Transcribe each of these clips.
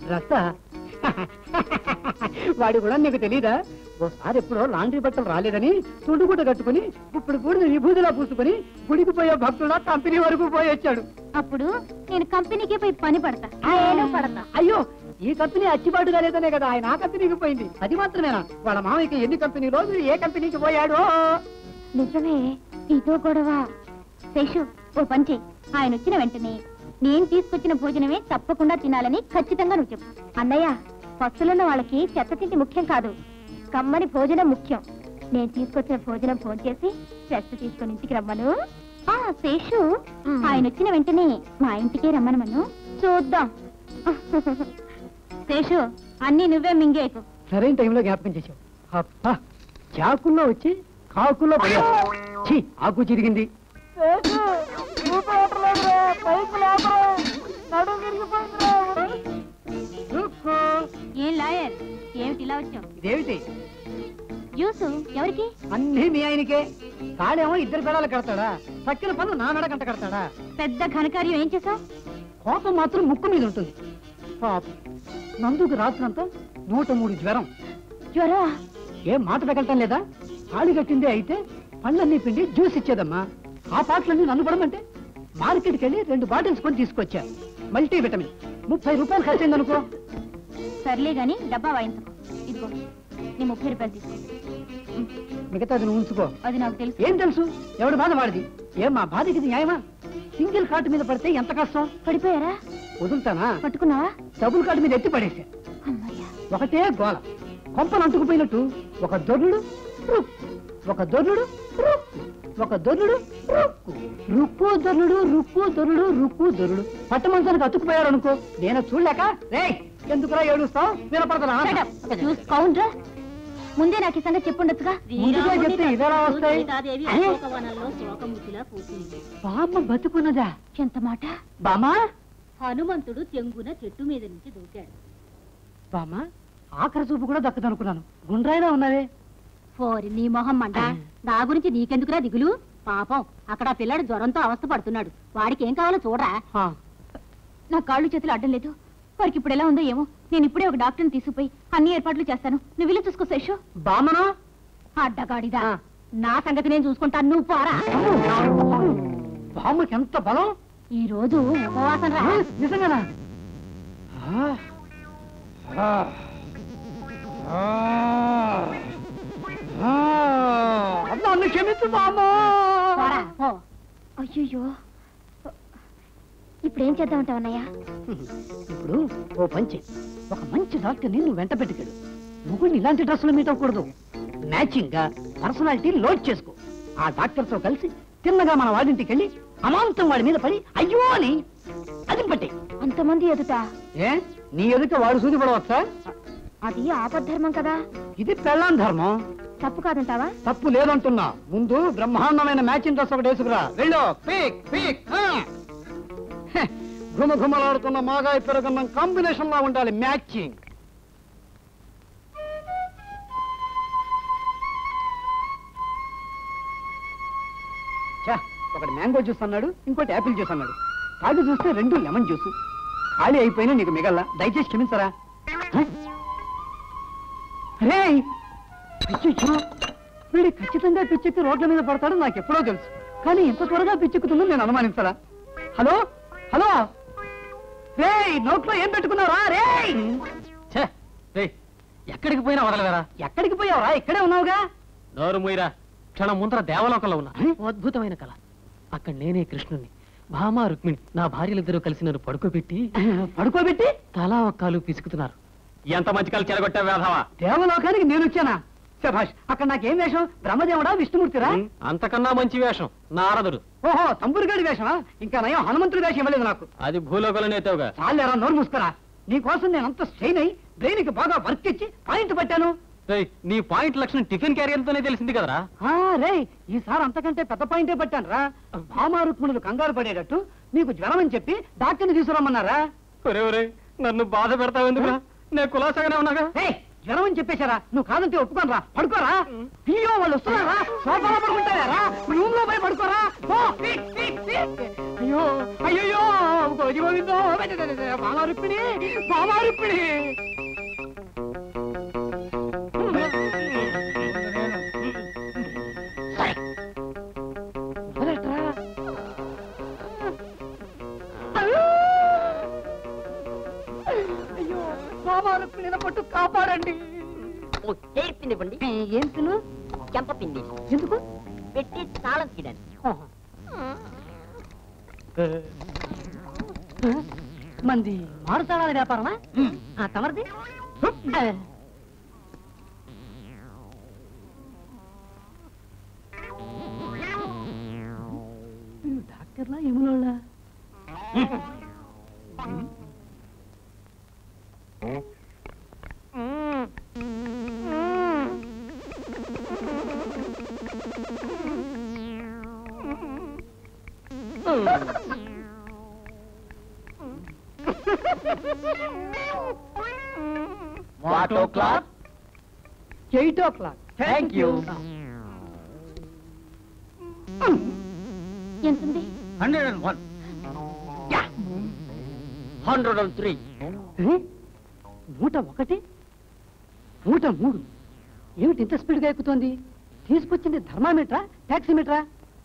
రస్తా వాడి కూడా నీకు తెలీదా ఓసారి ఎప్పుడో లాండ్రీ బట్టలు రాలేదని తుండుగుట కట్టుకుని ఇప్పుడు బూడిద విభూతిలా పూసుకుని గుడికి పోయే భక్తుడా కంపెనీ వరకు పోయి వచ్చాడు అప్పుడు నేను కంపెనీకి పోయి పని పడతా నేను పడతా అయ్యో ఈ కంపెనీ అచ్చిబాటుగా లేదనే కదా ఆయన ఆ కంపెనీకి పోయింది అది మాత్రమేనా వాళ్ళ మామయ్యకి ఎన్ని కంపెనీలో మీరు ఏ కంపెనీకి పోయాడు నిజమే ఇదో గొడవ శేషు ఓ పని చెయ్యి ఆయన వచ్చిన వెంటనే నేను తీసుకొచ్చిన భోజనమే తప్పకుండా తినాలని ఖచ్చితంగా నువ్వు చెప్పు అన్నయ్య పస్తులున్న వాళ్ళకి చెత్త తిండి ముఖ్యం కాదు కమ్మని భోజనం ముఖ్యం నేను తీసుకొచ్చిన భోజనం ఫోన్ చేసి చెత్త తీసుకొని ఇంటికి రమ్మను ఆ శేషు ఆయన వచ్చిన వెంటనే మా ఇంటికే రమ్మనమను చూద్దాం శేషు అన్నీ నువ్వే మింగేకు సరైన టైంలో జ్ఞాపకం చేశావు అబ్బా చాకుల్లో వచ్చి కాకుల్లో పోయావు ఛీ ఆకు చిరిగింది రుక్కో. ఏం లాయర్ ఏమిటి ఇలా వచ్చావు ఇదేమిటి జ్యూసు ఎవరికి అన్నీ మీ ఆయనకే కాడేమో ఇద్దరు పెడాలు కడతాడా తక్కిన పనులు నా మెడ కంట కడతాడా పెద్ద ఘనకార్యం ఏం చేసావు కోపం మాత్రం ముక్కు మీద ఉంటుంది పాపం నందుకు రాత్రంతా నూట మూడు జ్వరం జ్వరా ఏం మాట తగలటం లేదా తాళి కట్టిందే అయితే పళ్ళన్నీ పిండి జ్యూస్ ఇచ్చేదమ్మా ఆ పాటలన్నీ నన్ను పడమంటే మార్కెట్కి వెళ్ళి రెండు బాటిల్స్ కొని తీసుకొచ్చా మల్టీ విటమిన్ ముప్పై రూపాయలు ఖర్చయింది అనుకో సర్లే గాని డబ్బా వాయించుకో ఇదిగో నీ ముప్పై రూపాయలు తీసుకో ఉమ్, మిగతాది నువ్వు ఉంచుకో అది నాకు తెలుసు ఏం తెలుసు ఎవడు బాధ వాడిది ఏం మా బాధకి ఇది న్యాయమా సింగిల్ కార్డు మీద పడితే ఎంత కష్టం పడిపోయారా వదులుతానా పట్టుకున్నావా డబుల్ కార్డు మీద ఎత్తి పడేసా అమ్మయ్యా ఒకటే గోల కొంపలు అంటుకుపోయినట్టు ఒక దొర్లుడు రుక్. ఒక దొర్లుడు రుక్. ఒక దొర్లుడు రుక్కు. రుక్కు దొర్లుడు రుక్కు దొర్లుడు రుక్కు దొర్లుడు పట్టమంచానికి అతుక్కుపోయారు అనుకో నేను చూడలేక రే ఎందుకురా ఏడుస్తావు వినపడతా చూసి కౌంట్రా ముందే నాకు ఈ సంగతి చెప్పుండొచ్చుగా ముందుగా చెప్తే ఇవేలా వస్తాయి సీతాదేవి అయ్యో, అశోకవనంలో శోకముఖిలా కూర్చుంది బామ్మ బతుకున్నదా ఎంత మాట బామా హనుమంతుడు తెంగున చెట్టు మీద నుంచి దూకాడు బామ్మ ఆఖరి చూపు కూడా దక్కదనుకున్నాను గుండ్రాయిలా ఉన్నవే ఫోరి నీ మొహం మంట నా గురించి నీకెందుకురా దిగులు పాపం అక్కడ ఆ పిల్లాడు జ్వరంతో అవస్థ పడుతున్నాడు వాడికి ఏం కావాలో చూడరా ఆ, నా కాళ్ళు చేతులు అడ్డం లేదు వారికి ఇప్పుడు ఎలా ఉందో ఏమో నేను ఇప్పుడే ఒక డాక్టర్ని తీసుకుపోయి అన్ని ఏర్పాట్లు చేస్తాను నువ్వు వెళ్ళి చూసుకో శేషు బామ్మనా అడ్డగాడిదా ఆ. నా సంగతి నేను చూసుకుంటాను నువ్వు పోరా బామ్మకి ఎంత బలం ఈ రోజు ఉపవాసం రా ఆ, నిజంగానా ఆ, ఆ, ఆ, ఆ, నన్ను క్షమించు బామ్మా పోరా పో అయ్యో ఇప్పుడు ఏం చేద్దామంటావు అన్నయ్య ఇప్పుడు ఓ పంచి ఒక మంచి డాక్టర్ని నువ్వు వెంట పెట్టుకెడు నువ్వు ఇలాంటి డ్రెస్సులు మీట్ అవ్వకూడదు మ్యాచింగ్ గా పర్సనాలిటీ లోడ్ చేసుకో ఆ డాక్టర్ తో కలిసి తిన్నగా మన వాడింటికి వెళ్ళి అమాంతం వాడి మీద పడి అయ్యో అని అది పట్టే అంతమంది ఎదుట ఏ నీ ఎదుట వాడు సూది పడవచ్చా అది ఆపద్ధర్మం కదా ఇది పెళ్ళాం ధర్మం తప్పు కాదంటావా తప్పు లేదంటున్నా ముందు బ్రహ్మాండమైన మ్యాచింగ్ డ్రెస్ ఒకటి వేసుకురా వెళ్ళు పీక్ పీక్ ఆ. హె, ఘుమఘుమలాడుతున్న మాగాయ పెరుగున్నం కాంబినేషన్ లా ఉండాలి మ్యాచింగ్ ఛా, ఒకటి మ్యాంగో జ్యూస్ అన్నాడు ఇంకోటి యాపిల్ జ్యూస్ అన్నాడు తాగి చూస్తే రెండు లెమన్ జ్యూస్ ఖాళీ అయిపోయినా నీకు మిగల్లా దయచేసి క్షమించరా హ? రే పిచ్చిచ్చు వీడి ఖచ్చితంగా పిచ్చెక్కి రోడ్ల మీద పడతాడు నాకు ఎప్పుడో తెలుసు కానీ ఇంత త్వరగా పిచ్చెక్కుతుందో నేను అనుమానించరా హలో హలో రే నోట్లో ఏం పెట్టుకున్నారా రే ఎక్కడికి పోయినా వదలవేరా ఎక్కడికి పోయావురా ఇక్కడే ఉన్నావుగా నోరు మూయరా క్షణం ముందర దేవలోకంలో ఉన్నా ఓ అద్భుతమైన కళ అక్కడ నేనే కృష్ణుణ్ణి భామా రుక్మిణి నా భార్యలిద్దరూ కలిసి నన్ను పడుకోబెట్టి పడుకోబెట్టి తలా ఒక్కాలు పిసుకుతున్నారు ఎంత మంచి కాలు చెడగొట్టా వేధవా దేవలోకానికి నేను వచ్చానా శభాష్ అక్కడ నాకేం వేషం బ్రహ్మదేవుడా విష్ణుమూర్తిరా అంతకన్నా మంచి వేషం నారదుడు ఓహో తంబురుగాడి వేషమా ఇంకా నయం హనుమంతుడి వేషం ఇవ్వలేదు నాకు అది భూలోకంలో నేతవుగా చాలేరా నోరు మూసుకురా నీ కోసం నేను అంత స్ట్రెయిన్ అయి బ్రెయిన్ కి బాగా వర్క్ ఇచ్చి పాయింట్ పట్టాను రేయ్, నీ పాయింట్ లక్షణం టిఫిన్ క్యారియర్ తోనే తెలిసింది కదరా ఆ, రే ఈసారి అంతకంటే పెద్ద పాయింటే పట్టాను రా భామారుక్మునులు కంగారు పడేటట్టు నీకు జ్వరం అని చెప్పి డాక్టర్ని తీసుకురమ్మన్నారా ఒరే ఒరే నన్ను బాధ పెడతావు ఎందుకురా నేను కులాసాగానే ఉన్నాగా రే జ్వరం అని చెప్పేశారా నువ్వు కాదంటే ఒప్పుకోనరా పడుకోరా అయ్యో వాళ్ళు వస్తున్నారా సోఫాలో పడుకుంటారా రూమ్ లో పోయి పడుకోరా పో. అయ్యో అయ్యో గోజి గోవిందో బామా రుక్మిణి బామా రుక్మిణి వదలట్రా. అయ్యో బాబా రుక్మిణి పట్టు కాపాడండి చేర్పిందివ్వండి ఏం తిను చెంపపిండి ఎందుకు పెట్టి తాళం తీయడానికి మంది మారుతాళాల వ్యాపారమా ఆ తమరిది వీళ్ళు డాక్టర్లా ఎములోళ్ళ what o'clock eight o'clock thank you ఎంతుంది hundred and one hundred and three మూట ఒకటి మూట మూడు ఏమిటి ఇంత స్పీడ్గా ఎక్కుతోంది తీసుకొచ్చింది ధర్మామీటరా టాక్సీమీటరా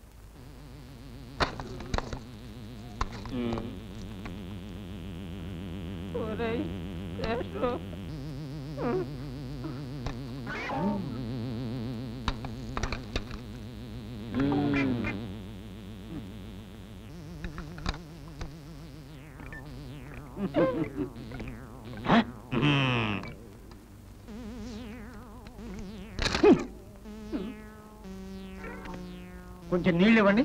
కొంచెం నీళ్ళు ఇవ్వండి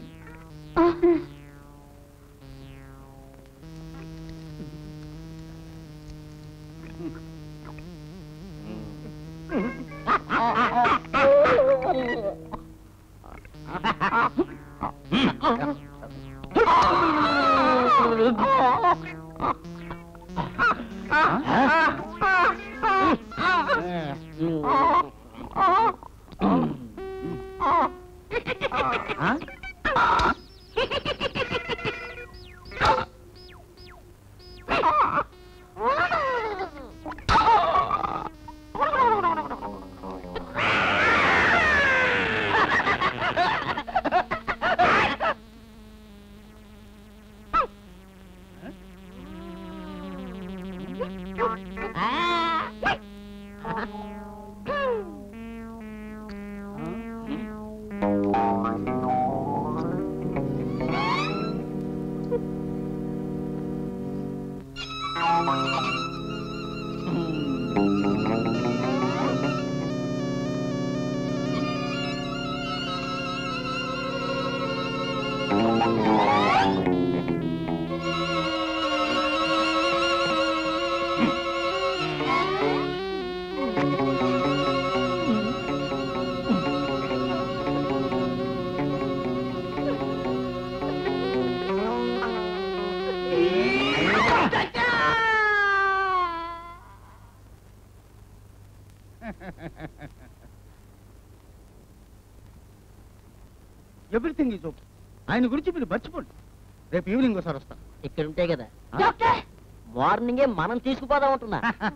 ఎవ్రీథింగ్ ఈజ్ ఓకే ఆయన గురించి మీరు మర్చిపోండి రేపు ఈవినింగ్ ఒకసారి వస్తా ఇక్కడ ఉంటాయి కదా మార్నింగే మనం తీసుకుపోదాం అంటున్నా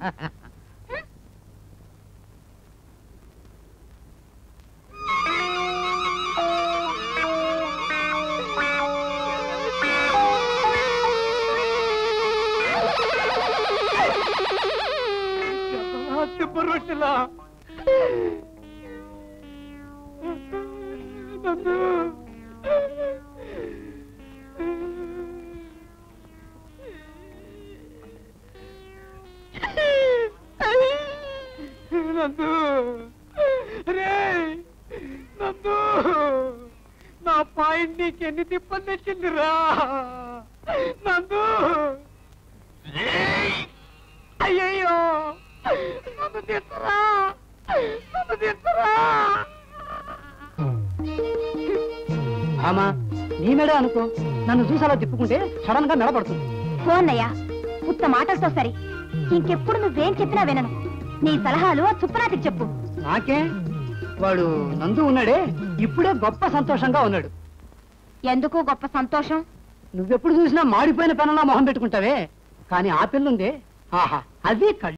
తిప్పరొట్టిలా నన్ను నందు రే నందు నా పాయింట్ నీకు ఎన్ని తిప్పలు తెచ్చిందిరా నందు అయ్యయ్యో నన్ను తీర్చరా నన్ను తీర్చరా ఆమా నీ మేడే అనుకో నన్ను చూసి అలా తిప్పుకుంటే సడన్ గా నిలబడుతుంది పోన్నయ్యా ఉత్త మాటలతో సరి ఇంకెప్పుడు నువ్వేం చెప్పినా వినను నీ సలహాలు ఆ సుప్పనాతికి చెప్పు నాకే వాడు నందు ఉన్నాడే ఇప్పుడే గొప్ప సంతోషంగా ఉన్నాడు ఎందుకు గొప్ప సంతోషం నువ్వెప్పుడు చూసినా మాడిపోయిన పెనంలా మొహం పెట్టుకుంటావే కానీ ఆ పిల్లుందే ఆహా అది కళ్ళు